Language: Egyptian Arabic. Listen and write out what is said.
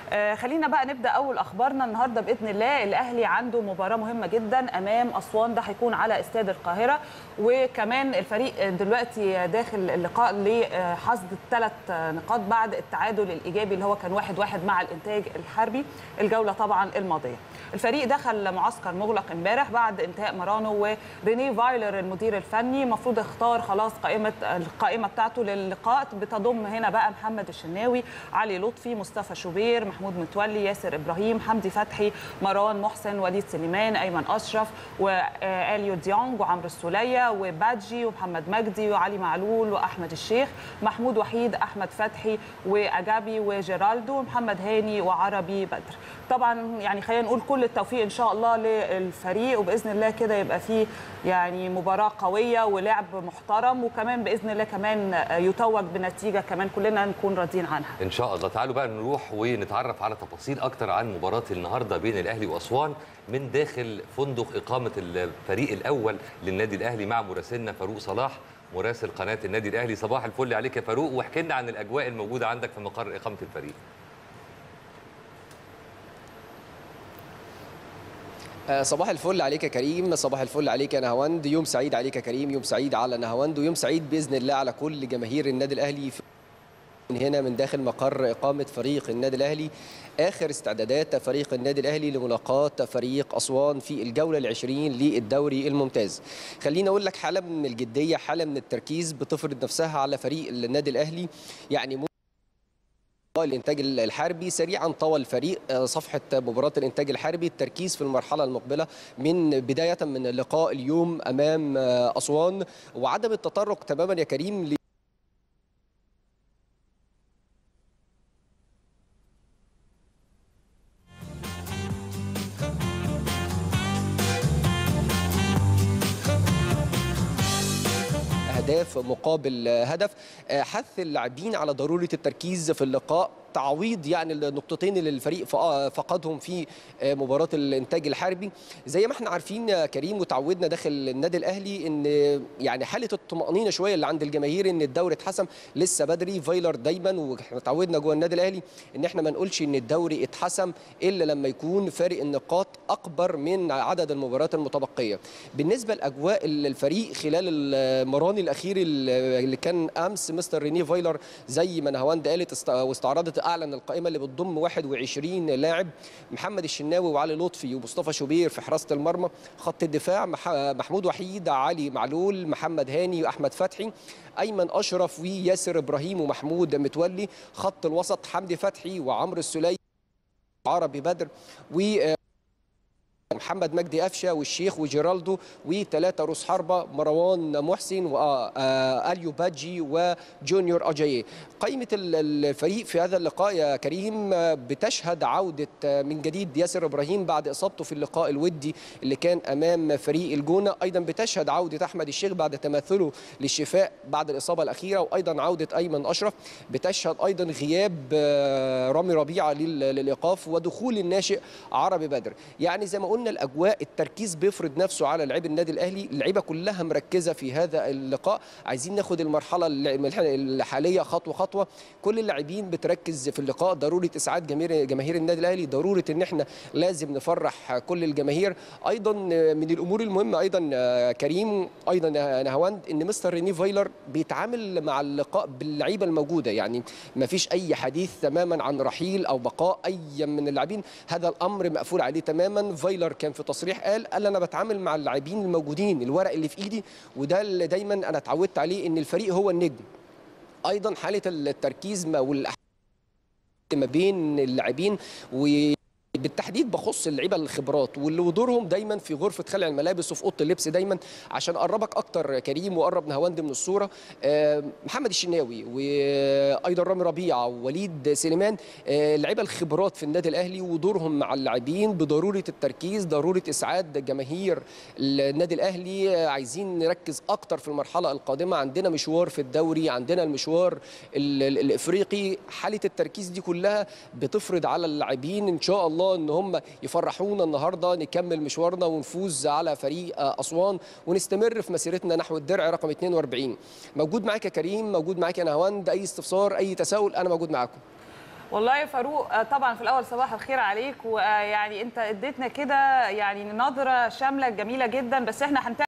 آه، خلينا بقى نبدا اول اخبارنا النهارده باذن الله الاهلي عنده مباراه مهمه جدا امام اسوان ده هيكون على استاد القاهره وكمان الفريق دلوقتي داخل اللقاء لحصد الثلاث نقاط بعد التعادل الايجابي اللي هو كان واحد واحد مع الانتاج الحربي الجوله طبعا الماضيه الفريق دخل معسكر مغلق امبارح بعد انتهاء مرانو وريني فايلر المدير الفني المفروض اختار خلاص قائمه القائمه بتاعته للقاء بتضم هنا بقى محمد الشناوي علي لطفي مصطفى شوبير محمود متولي ياسر ابراهيم حمدي فتحي مروان محسن وليد سليمان ايمن اشرف واليو ديونج وعمرو السوليه وبادجي ومحمد مجدي وعلي معلول واحمد الشيخ محمود وحيد احمد فتحي واجابي وجيرالدو محمد هاني وعربي بدر طبعا يعني خلينا نقول كل التوفيق ان شاء الله للفريق وباذن الله كده يبقى فيه يعني مباراه قويه ولعب محترم وكمان باذن الله كمان يتوج بنتيجه كمان كلنا نكون راضيين عنها ان شاء الله تعالوا بقى نروح ونتعرف على تفاصيل اكتر عن مباراه النهارده بين الاهلي واسوان من داخل فندق اقامه الفريق الاول للنادي الاهلي مع مراسلنا فاروق صلاح مراسل قناه النادي الاهلي صباح الفل عليك يا فاروق واحكي لنا عن الاجواء الموجوده عندك في مقر اقامه الفريق صباح الفل عليك يا كريم صباح الفل عليك يا نهاوند يوم سعيد عليك يا كريم يوم سعيد على نهاوند ويوم سعيد باذن الله على كل جماهير النادي الاهلي من هنا من داخل مقر اقامه فريق النادي الاهلي اخر استعدادات فريق النادي الاهلي لملاقاه فريق اسوان في الجوله العشرين للدوري الممتاز خليني اقول لك حاله من الجديه حاله من التركيز بتفرض نفسها على فريق النادي الاهلي يعني الانتاج الحربي سريعا طوى الفريق صفحه مباراه الانتاج الحربي التركيز في المرحله المقبله من بدايه من اللقاء اليوم امام اسوان وعدم التطرق تماما يا كريم اهداف مقابل هدف حث اللاعبين على ضروره التركيز في اللقاء تعويض يعني النقطتين اللي الفريق فقدهم في مباراه الانتاج الحربي زي ما احنا عارفين يا كريم وتعودنا داخل النادي الاهلي ان يعني حاله الطمانينه شويه اللي عند الجماهير ان الدوري اتحسم لسه بدري فايلر دايما واحنا تعودنا جوه النادي الاهلي ان احنا ما نقولش ان الدوري اتحسم الا لما يكون فارق النقاط اكبر من عدد المباريات المتبقيه بالنسبه لاجواء الفريق خلال المران الاخير اللي كان امس مستر ريني فايلر زي ما نهاوند قالت واستعرضت اعلن القائمه اللي بتضم 21 لاعب محمد الشناوي وعلي لطفي ومصطفى شوبير في حراسه المرمى خط الدفاع محمود وحيد علي معلول محمد هاني واحمد فتحي ايمن اشرف وياسر ابراهيم ومحمود متولي خط الوسط حمدي فتحي وعمرو السلي عربي بدر و محمد مجدي قفشه والشيخ وجيرالدو وثلاثه روس حربه مروان محسن واليو باجي وجونيور اجاييه قائمه الفريق في هذا اللقاء يا كريم بتشهد عوده من جديد ياسر ابراهيم بعد اصابته في اللقاء الودي اللي كان امام فريق الجونه ايضا بتشهد عوده احمد الشيخ بعد تماثله للشفاء بعد الاصابه الاخيره وايضا عوده ايمن اشرف بتشهد ايضا غياب رامي ربيعه للايقاف ودخول الناشئ عربي بدر يعني زي ما قلنا قلنا الاجواء التركيز بيفرض نفسه على لعيب النادي الاهلي اللعيبه كلها مركزه في هذا اللقاء عايزين ناخد المرحله الحاليه خطوه خطوه كل اللاعبين بتركز في اللقاء ضروره اسعاد جماهير جماهير النادي الاهلي ضروره ان احنا لازم نفرح كل الجماهير ايضا من الامور المهمه ايضا كريم ايضا نهاوند ان مستر ريني فايلر بيتعامل مع اللقاء باللعيبه الموجوده يعني ما فيش اي حديث تماما عن رحيل او بقاء اي من اللاعبين هذا الامر مقفول عليه تماما فايلر كان في تصريح قال قال انا بتعامل مع اللاعبين الموجودين الورق اللي في ايدي وده اللي دايما انا اتعودت عليه ان الفريق هو النجم ايضا حاله التركيز ما بين اللاعبين و بالتحديد بخص اللعيبه الخبرات واللي ودورهم دايما في غرفه خلع الملابس وفي اوضه اللبس دايما عشان اقربك اكتر كريم واقرب نهاوند من الصوره محمد الشناوي وايضا رامي ربيعه ووليد سليمان اللعيبه الخبرات في النادي الاهلي ودورهم مع اللاعبين بضروره التركيز ضروره اسعاد جماهير النادي الاهلي عايزين نركز اكتر في المرحله القادمه عندنا مشوار في الدوري عندنا المشوار الافريقي حاله التركيز دي كلها بتفرض على اللاعبين ان شاء الله الله ان هم يفرحونا النهارده نكمل مشوارنا ونفوز على فريق اسوان ونستمر في مسيرتنا نحو الدرع رقم 42 موجود معاك يا كريم موجود معاك يا نهاوند اي استفسار اي تساؤل انا موجود معاكم والله يا فاروق آه، طبعا في الاول صباح الخير عليك ويعني انت اديتنا كده يعني نظره شامله جميله جدا بس احنا هنتابع